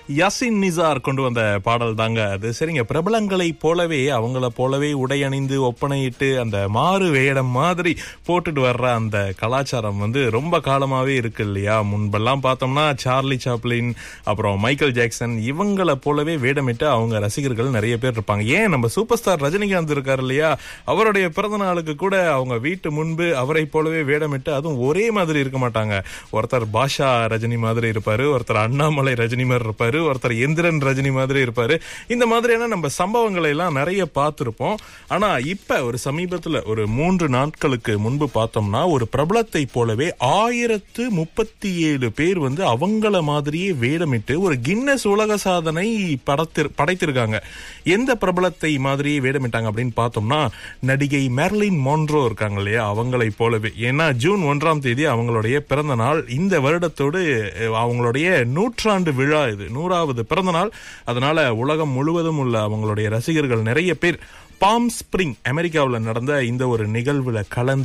யாசின் நிசார் கொண்டு வந்த பாடல் தாங்க அது சரிங்க பிரபலங்களை போலவே அவங்கள போலவே உடை அணிந்து ஒப்பனையிட்டு அந்த மாறு வேடம் மாதிரி போட்டுட்டு வர்ற அந்த கலாச்சாரம் வந்து ரொம்ப காலமாவே இருக்கு இல்லையா முன்பெல்லாம் பார்த்தோம்னா சார்லி சாப்ளின் அப்புறம் மைக்கேல் ஜாக்சன் இவங்கள போலவே வேடமிட்டு அவங்க ரசிகர்கள் நிறைய பேர் இருப்பாங்க ஏன் நம்ம சூப்பர் ஸ்டார் ரஜினிகாந்த் இருக்காரு இல்லையா அவருடைய பிறந்த நாளுக்கு கூட அவங்க வீட்டு முன்பு அவரை போலவே வேடமிட்டு அதுவும் ஒரே மாதிரி இருக்க மாட்டாங்க ஒருத்தர் பாஷா ரஜினி மாதிரி இருப்பாரு ஒருத்தர் அண்ணாமலை ரஜினி மாதிரி இருப்பாரு ஒருத்தர் எந்திரன் ரஜினி மாதிரி இருப்பாரு இந்த மாதிரியான நம்ம சம்பவங்களை எல்லாம் நிறைய பார்த்திருப்போம் ஆனா இப்ப ஒரு சமீபத்துல ஒரு மூன்று நாட்களுக்கு முன்பு பார்த்தோம்னா ஒரு பிரபலத்தை போலவே ஆயிரத்து முப்பத்தி ஏழு பேர் வந்து அவங்கள மாதிரியே வேடமிட்டு ஒரு கின்னஸ் உலக சாதனை படத்தி படைத்திருக்காங்க எந்த பிரபலத்தை மாதிரியே வேடமிட்டாங்க அப்படின்னு பார்த்தோம்னா நடிகை மெர்லின் மோன்ரோ இருக்காங்க இல்லையா அவங்களை போலவே ஏன்னா ஜூன் ஒன்றாம் தேதி அவங்களுடைய பிறந்த நாள் இந்த வருடத்தோடு அஹ், அவங்களுடைய நூற்றாண்டு விழா இது நூறாவது பிறந்த நாள் அதனால உலகம் முழுவதும் உள்ள அவங்களுடைய ரசிகர்கள் நிறைய பேர் பாம் ஸ்பிரிங் அமெரிக்காவில் நடந்த இந்த ஒரு நிகழ்வுல கலந்து